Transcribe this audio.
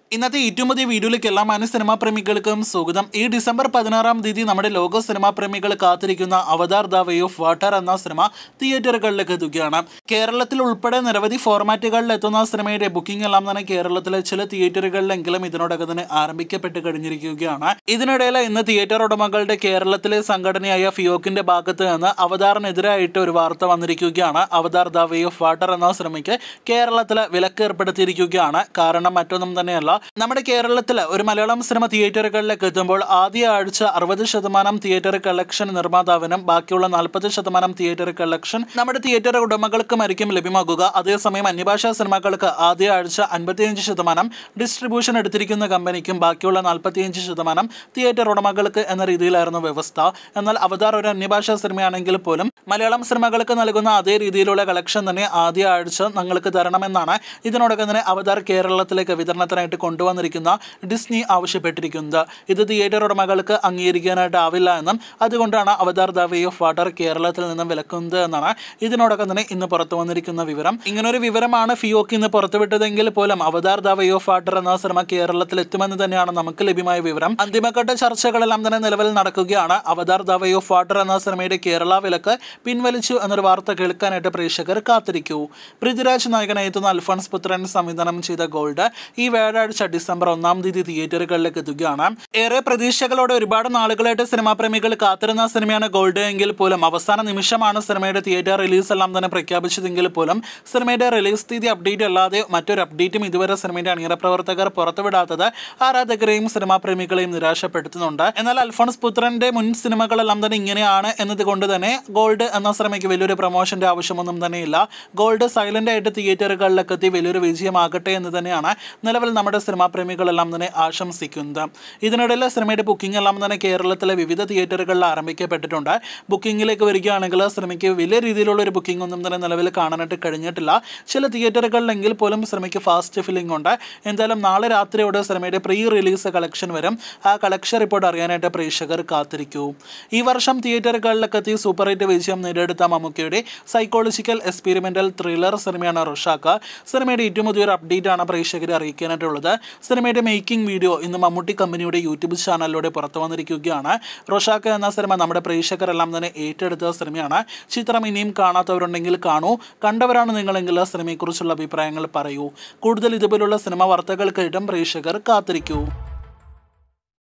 ഇന്നത്തെ ഏറ്റവും പുതിയ വീഡിയോയിലേക്ക് എല്ലാ മാന്യ സിനിമാ പ്രേമികൾക്കും സ്വാഗതം ഈ ഡിസംബർ പതിനാറാം തീയതി നമ്മുടെ ലോക സിനിമാ പ്രേമികൾ കാത്തിരിക്കുന്ന Avatar the way of water എന്ന സിനിമ തിയേറ്ററുകളിലേക്ക് എത്തുകയാണ് കേരളത്തിൽ ഉൾപ്പെടെ നിരവധി ഫോർമാറ്റുകളിൽ എത്തുന്ന സിനിമയുടെ ബുക്കിംഗ് എല്ലാം തന്നെ കേരളത്തിലെ ചില തിയേറ്ററുകളിലെങ്കിലും ഇതിനോടകം തന്നെ ആരംഭിക്കപ്പെട്ട് കഴിഞ്ഞിരിക്കുകയാണ് ഇതിനിടയിൽ ഇന്ന് തിയേറ്റർ ഉടമകളുടെ കേരളത്തിലെ സംഘടനയായ ഫിയോക്കിന്റെ ഭാഗത്ത് നിന്ന് അവതാറിനെതിരായിട്ട് ഒരു വാർത്ത വന്നിരിക്കുകയാണ് Avatar the way of water എന്ന സിനിമയ്ക്ക് കേരളത്തിൽ വിലക്ക് ഏർപ്പെടുത്തിയിരിക്കുകയാണ് കാരണം മറ്റൊന്നും തന്നെയല്ല നമ്മുടെ കേരളത്തിൽ ഒരു മലയാളം സിനിമ തിയേറ്ററുകളിലേക്ക് എത്തുമ്പോൾ ആദ്യ ആഴ്ച അറുപത് ശതമാനം തിയേറ്റർ കളക്ഷൻ നിർമ്മാതാവിനും ബാക്കിയുള്ള നാൽപ്പത് ശതമാനം തിയേറ്റർ കളക്ഷൻ നമ്മുടെ തിയേറ്റർ ഉടമകൾക്കുമായിരിക്കും ലഭ്യമാകുക അതേസമയം അന്യഭാഷാ സിനിമകൾക്ക് ആദ്യ ആഴ്ച അൻപത്തിയഞ്ച് ശതമാനം ഡിസ്ട്രിബ്യൂഷൻ എടുത്തിരിക്കുന്ന കമ്പനിക്കും ബാക്കിയുള്ള നാൽപ്പത്തിയഞ്ച് ശതമാനം തിയേറ്റർ ഉടമകൾക്ക് എന്ന രീതിയിലായിരുന്നു വ്യവസ്ഥ എന്നാൽ അവതാർ ഒരു അന്യഭാഷാ സിനിമയാണെങ്കിൽ പോലും മലയാളം സിനിമകൾക്ക് നൽകുന്ന അതേ രീതിയിലുള്ള കളക്ഷൻ തന്നെ ആദ്യ ആഴ്ച ഞങ്ങൾക്ക് തരണമെന്നാണ് ഇതിനോടകം തന്നെ അവതാർ കേരളത്തിലേക്ക് വിതരണത്തിനായിട്ട് കൊണ്ടുവന്നിരിക്കുന്ന ഡിസ്നി ആവശ്യപ്പെട്ടിരിക്കുന്നത് ഇത് തിയേറ്റർ ഉടമകൾക്ക് അംഗീകരിക്കാനായിട്ട് ആവില്ല എന്നും അതുകൊണ്ടാണ് Avatar the way of water കേരളത്തിൽ നിന്നും വിലക്കുന്നത് എന്നാണ് ഇതിനോടകം തന്നെ ഇന്ന് പുറത്തു വന്നിരിക്കുന്ന വിവരം ഇങ്ങനൊരു വിവരമാണ് ഫിയോക്ക് ഇന്ന് പുറത്തുവിട്ടതെങ്കിൽ പോലും Avatar the way of water എന്ന സിനിമ കേരളത്തിൽ എത്തുമെന്ന് തന്നെയാണ് നമുക്ക് ലഭ്യമായ വിവരം അന്തിമഘട്ട ചർച്ചകളെല്ലാം തന്നെ നിലവിൽ നടക്കുകയാണ് Avatar the way of water എന്ന സിനിമയുടെ കേരള വിലക്ക് പിൻവലിച്ചു എന്നൊരു വാർത്ത കേൾക്കാനായിട്ട് പ്രേക്ഷകർ കാത്തിരിക്കൂ പൃഥ്വിരാജ് നായകനെത്തുന്ന അൽഫോൺസ് പുത്രൻ സംവിധാനം ചെയ്ത ഗോൾഡ് ഈ വ്യാഴാഴ്ച ഡിസംബർ ഒന്നാം തീയതി തിയേറ്ററുകളിലേക്ക് എത്തുകയാണ് ഏറെ പ്രതീക്ഷകളോടെ ഒരുപാട് നാളുകളായിട്ട് സിനിമാ പ്രേമികൾ കാത്തിരുന്ന സിനിമയാണ് ഗോൾഡ് എങ്കിൽ പോലും അവസാന നിമിഷമാണ് സിനിമയുടെ തിയേറ്റർ റിലീസ് എല്ലാം തന്നെ പ്രഖ്യാപിച്ചതെങ്കിൽ പോലും സിനിമയുടെ റിലീസ് തീയതി അപ്ഡേറ്റ് അല്ലാതെ മറ്റൊരു അപ്ഡേറ്റും ഇതുവരെ സിനിമയുടെ അണിയറ പ്രവർത്തകർ പുറത്തുവിടാത്തത് ആരാധകരെയും സിനിമാ പ്രേമികളെയും നിരാശപ്പെടുത്തുന്നുണ്ട് എന്നാൽ അൽഫോൺസ് പുത്രന്റെ മുൻ സിനിമകളെല്ലാം തന്നെ ഇങ്ങനെയാണ് എന്നതുകൊണ്ട് തന്നെ ഗോൾഡ് എന്ന സിനിമയ്ക്ക് വലിയൊരു പ്രൊമോഷന്റെ ആവശ്യമൊന്നും തന്നെയില്ല ഗോൾഡ് സൈലന്റ് ആയിട്ട് തിയേറ്ററുകളിലൊക്കെ എത്തി വലിയൊരു വിജയമാകട്ടെ എന്ന് തന്നെയാണ് നിലവിൽ നമ്മുടെ സിനിമാ പ്രേമികളെല്ലാം തന്നെ ആശംസിക്കുന്നത് ഇതിനിടയിൽ സിനിമയുടെ ബുക്കിംഗ് എല്ലാം തന്നെ കേരളത്തിലെ വിവിധ തിയേറ്ററുകളിൽ ആരംഭിക്കപ്പെട്ടിട്ടുണ്ട് ബുക്കിങ്ങിലേക്ക് വരികയാണെങ്കിൽ സിനിമയ്ക്ക് വലിയ രീതിയിലുള്ള ഒരു ബുക്കിംഗ് ഒന്നും തന്നെ നിലവിൽ കാണാനായിട്ട് കഴിഞ്ഞിട്ടില്ല ചില തിയേറ്ററുകളിലെങ്കിൽ പോലും സിനിമയ്ക്ക് ഫാസ്റ്റ് ഫില്ലിംഗ് ഉണ്ട് എന്തായാലും നാളെ രാത്രിയോടെ സിനിമയുടെ പ്രീ റിലീസ് കളക്ഷൻ വരും ആ കളക്ഷൻ റിപ്പോർട്ട് അറിയാനായിട്ട് പ്രേക്ഷകർ കാത്തിരിക്കൂ ഈ വർഷം തിയേറ്ററുകളിലൊക്കെ എത്തി സൂപ്പർ ഹിറ്റ് വിജയം നേടിയെടുത്ത മമ്മൂക്കയുടെ സൈക്കോളജിക്കൽ എക്സ്പെരിമെന്റൽ ത്രില്ലർ സിനിമയാണ് റൊഷാക്ക സിനിമയുടെ ഏറ്റവും പുതിയൊരു അപ്ഡേറ്റ് ആണ് പ്രേക്ഷകരെ അറിയിക്കാനായിട്ടുള്ളത് സിനിമയുടെ മേക്കിംഗ് വീഡിയോ ഇന്ന് മമ്മൂട്ടി കമ്പനിയുടെ യൂട്യൂബ് ചാനലിലൂടെ പുറത്തു വന്നിരിക്കുകയാണ് റൊഷാക്ക എന്ന സിനിമ നമ്മുടെ പ്രേക്ഷകരെല്ലാം തന്നെ ഏറ്റെടുത്ത സിനിമയാണ് ചിത്രം ഇനിയും കാണാത്തവരുണ്ടെങ്കിൽ കാണൂ കണ്ടവരാണ് നിങ്ങളെങ്കിൽ സിനിമയെക്കുറിച്ചുള്ള അഭിപ്രായങ്ങൾ പറയൂ കൂടുതൽ ഇതുപോലുള്ള സിനിമ വാർത്തകൾക്കായിട്ടും പ്രേക്ഷകർ കാത്തിരിക്കൂ